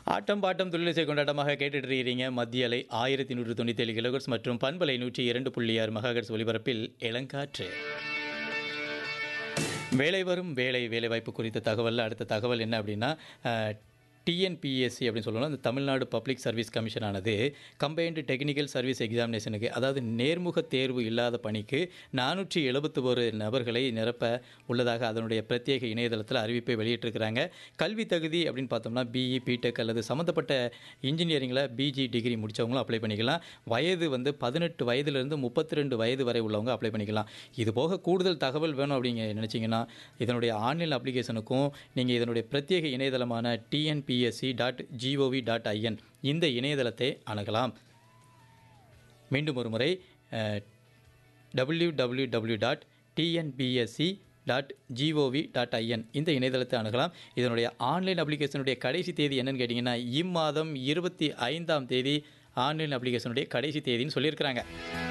ஆட்டம் bottom தொழிலிசை கொண்டாட்டமாக கேட்டுட்டு இருக்கிறீங்க மத்திய அலை ஆயிரத்தி நூற்று தொண்ணூற்றி ஏழு கிலோகர்ஸ் மற்றும் பண்பலை நூற்றி இரண்டு புள்ளி ஆறு மெகாஹெர்ட்ஸ் ஒலிபரப்பில் இளங்காற்று வேலை வரும் வேலை வேலைவாய்ப்பு குறித்த தகவலில் அடுத்த தகவல் என்ன அப்படின்னா டிஎன்பிஎஸ்சி அப்படின்னு சொல்லணும் அந்த தமிழ்நாடு பப்ளிக் சர்வீஸ் கமிஷனானது கம்பைன்டு டெக்னிக்கல் சர்வீஸ் எக்ஸாமினேஷனுக்கு அதாவது நேர்முக தேர்வு இல்லாத பணிக்கு நானூற்றி எழுபத்தி ஒரு நபர்களை நிரப்ப உள்ளதாக அதனுடைய பிரத்யேக இணையதளத்தில் அறிவிப்பை வெளியிட்டிருக்கிறாங்க கல்வி தகுதி அப்படின்னு பார்த்தோம்னா பிஇ பிடெக் அல்லது சம்மந்தப்பட்ட இன்ஜினியரிங்கில் பிஜி டிகிரி முடித்தவங்களும் அப்ளை பண்ணிக்கலாம் வயது வந்து பதினெட்டு வயதிலிருந்து முப்பத்தி ரெண்டு வயது வரை உள்ளவங்க அப்ளை பண்ணிக்கலாம் இது போக கூடுதல் தகவல் வேணும் அப்படிங்க நினச்சிங்கன்னா இதனுடைய ஆன்லைன் அப்ளிகேஷனுக்கும் நீங்கள் இதனுடைய பிரத்யேக இணையதளமான TNPSC dot GOV dot IN இந்த இணையதளத்தை அணுகலாம் மீண்டும் ஒரு முறை W W W dot TNPSC dot GOV dot IN இந்த இணையதளத்தை அணுகலாம் இதனுடைய ஆன்லைன் அப்ளிகேஷனுடைய கடைசி தேதி என்னன்னு கேட்டிங்கன்னா இம்மாதம் இருபத்தி ஐந்தாம் தேதி ஆன்லைன் அப்ளிகேஷனுடைய கடைசி தேதின்னு சொல்லியிருக்கிறாங்க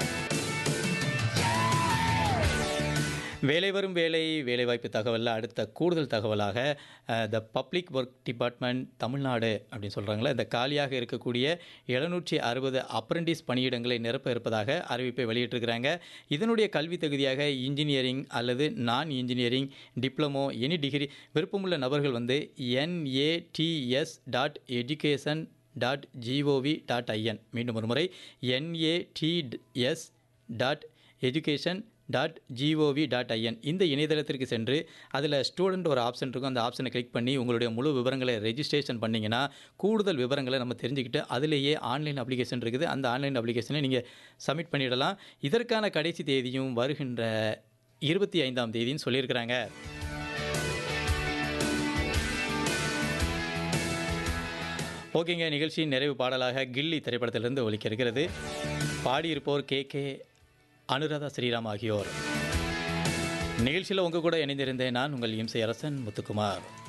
வேலை வரும் வேலை வேலைவாய்ப்பு தகவலில் அடுத்த கூடுதல் தகவலாக the public work department Tamil Nadu அப்படின்னு சொல்கிறாங்களே இந்த காலியாக இருக்கக்கூடிய எழுநூற்றி அறுபது அப்ரண்டிஸ் பணியிடங்களை நிரப்ப இருப்பதாக அறிவிப்பை வெளியிட்டிருக்கிறாங்க இதனுடைய கல்வி தகுதியாக இன்ஜினியரிங் அல்லது நான் இன்ஜினியரிங் டிப்ளமோ எனி டிகிரி விருப்பமுள்ள நபர்கள் வந்து NATS dot education dot GOV dot IN மீண்டும் ஒரு முறை NATS dot education dot GOV dot IN இந்த இணையதளத்திற்கு சென்று அதில் ஸ்டூடெண்ட் ஒரு ஆப்ஷன் இருக்கும் அந்த ஆப்ஷனை கிளிக் பண்ணி உங்களுடைய முழு விவரங்களை ரெஜிஸ்ட்ரேஷன் பண்ணிங்கன்னா கூடுதல் விவரங்களை நம்ம தெரிஞ்சுக்கிட்டு அதிலேயே ஆன்லைன் அப்ளிகேஷன் இருக்குது அந்த ஆன்லைன் அப்ளிகேஷனை நீங்கள் சப்மிட் பண்ணிடலாம் இதற்கான கடைசி தேதியும் வருகின்ற இருபத்தி ஐந்தாம் தேதின்னு சொல்லியிருக்கிறாங்க ஓகேங்க நிகழ்ச்சியின் நிறைவு பாடலாக கில்லி திரைப்படத்திலிருந்து ஒலிக்க இருக்கிறது பாடியிருப்போர் கே கே அனுராதா ஸ்ரீராம் ஆகியோர் நிகழ்ச்சியில் உங்கள் கூட இணைந்திருந்தேன் நான் உங்கள் இம்சை அரசன் முத்துக்குமார்